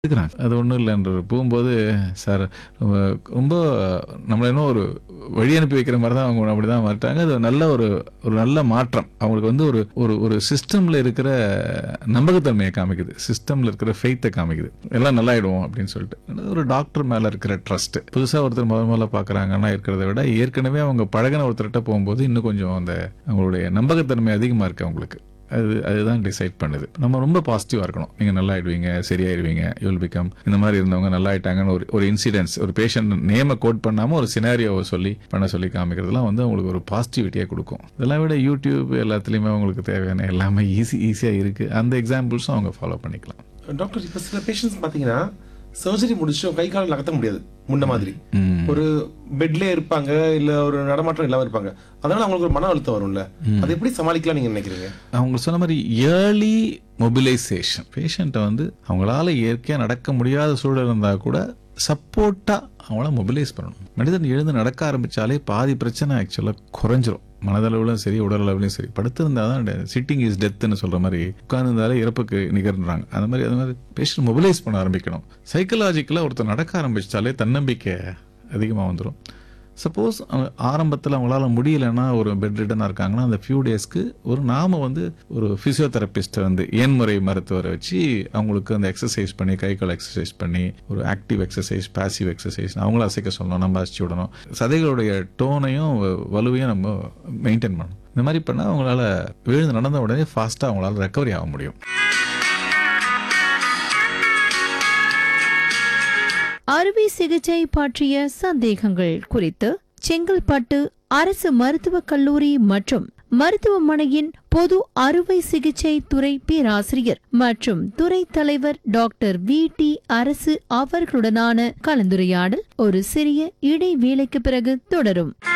இருக்கிறாங்க அது ஒன்றும் இல்லைன்ற போகும்போது சார் ரொம்ப ரொம்ப நம்மளை இன்னும் ஒரு வழி அனுப்பி வைக்கிற மாதிரி தான் அவங்க அப்படி தான் மாட்டாங்க அது நல்ல ஒரு ஒரு நல்ல மாற்றம் அவங்களுக்கு வந்து ஒரு ஒரு ஒரு சிஸ்டமில் இருக்கிற நம்பகத்தன்மையை காமிக்குது சிஸ்டமில் இருக்கிற ஃபெய்த்தை காமிக்குது எல்லாம் நல்லாயிடுவோம் அப்படின்னு சொல்லிட்டு அது ஒரு டாக்டர் மேலே இருக்கிற ட்ரஸ்ட் புதுசாக ஒருத்தர் முத முதல்ல பார்க்குறாங்கன்னா இருக்கிறத விட ஏற்கனவே அவங்க பழகின ஒருத்தர்கிட்ட போகும்போது இன்னும் கொஞ்சம் அந்த அவங்களுடைய நம்பகத்தன்மை அதிகமாக இருக்கு அவங்களுக்கு அது அதுதான் டிசைட் பண்ணுது நம்ம ரொம்ப பாசிட்டிவாக இருக்கணும் நீங்கள் நல்லா ஆயிடுவீங்க சரியாயிடுவீங்க யூல் பிகம் இந்த மாதிரி இருந்தவங்க நல்லா ஆயிட்டாங்கன்னு ஒரு ஒரு இன்சிடென்ட்ஸ் ஒரு பேஷண்ட் நேமை கோட் பண்ணாமல் ஒரு சினாரியோவை சொல்லி பண்ண சொல்லி காமிக்கிறதுலாம் வந்து உங்களுக்கு ஒரு பாசிட்டிவிட்டியாக கொடுக்கும் இதெல்லாம் விட யூடியூப் எல்லாத்துலேயுமே உங்களுக்கு தேவையான எல்லாமே ஈஸி ஈஸியாக இருக்குது அந்த எக்ஸாம்பிள்ஸும் அவங்க ஃபாலோ பண்ணிக்கலாம் டாக்டர் இப்போ சில பேஷண்ட்ஸ் பார்த்தீங்கன்னா சர்ஜரி முடிச்சு கை கால் நகர்த்த முடியாது முன்ன மாதிரி ஒரு பெட்ல இருப்பாங்க இல்ல ஒரு நடமாட்டம் இல்லாம இருப்பாங்க அதனால அவங்களுக்கு ஒரு மன அழுத்தம் வரும்ல அதை எப்படி சமாளிக்கலாம் நீங்க நினைக்கிறீங்க அவங்க சொன்ன மாதிரி ஏர்லி மொபிலைசேஷன் பேஷண்ட்டை வந்து அவங்களால இயற்கையாக நடக்க முடியாத சூழல் இருந்தால் கூட சப்போர்ட்டாக அவங்கள மொபிலைஸ் பண்ணணும் மனிதன் எழுந்து நடக்க ஆரம்பித்தாலே பாதி பிரச்சனை ஆக்சுவலாக குறைஞ்சிரும் மனதளவுலையும் சரி உடல் அளவுலையும் சரி படுத்திருந்தா தான் சிட்டிங் இஸ் டெத்துன்னு சொல்கிற மாதிரி உட்கார்ந்திருந்தாலே இறப்புக்கு நிகர்ன்றாங்க அந்த மாதிரி அந்த மாதிரி பேஷண்ட் மொபிலைஸ் பண்ண ஆரம்பிக்கணும் சைக்கலாஜிக்கலாக ஒருத்தர் நடக்க ஆரம்பிச்சிட்டாலே தன்னம்பிக்கை அதிகமாக வந்துடும் சப்போஸ் ஆரம்பத்தில் அவங்களால முடியலன்னா ஒரு பெட் ரிட்டனாக இருக்காங்கன்னா அந்த ஃபியூ டேஸ்க்கு ஒரு நாம வந்து ஒரு ஃபிசியோதெரபிஸ்ட்டை வந்து ஏன்முறை மருத்துவரை வச்சு அவங்களுக்கு அந்த எக்ஸசைஸ் பண்ணி கை கால் எக்ஸசைஸ் பண்ணி ஒரு ஆக்டிவ் எக்ஸசைஸ் பாசிவ் எக்ஸசைஸ் அவங்கள அசைக்க சொல்லணும் நம்ம அசைச்சு விடணும் சதைகளுடைய டோனையும் வலுவையும் நம்ம மெயின்டைன் பண்ணணும் இந்த மாதிரி பண்ணால் அவங்களால விழுந்து நடந்த உடனே ஃபாஸ்ட்டாக அவங்களால ரெக்கவரி ஆக முடியும் அறுவை சிகிச்சை பற்றிய சந்தேகங்கள் குறித்து செங்கல்பட்டு அரசு மருத்துவக் கல்லூரி மற்றும் மருத்துவமனையின் பொது அறுவை சிகிச்சை துறை பேராசிரியர் மற்றும் துறை தலைவர் டாக்டர் வி டி அரசு அவர்களுடனான கலந்துரையாடல் ஒரு சிறிய இடைவேளைக்கு பிறகு தொடரும்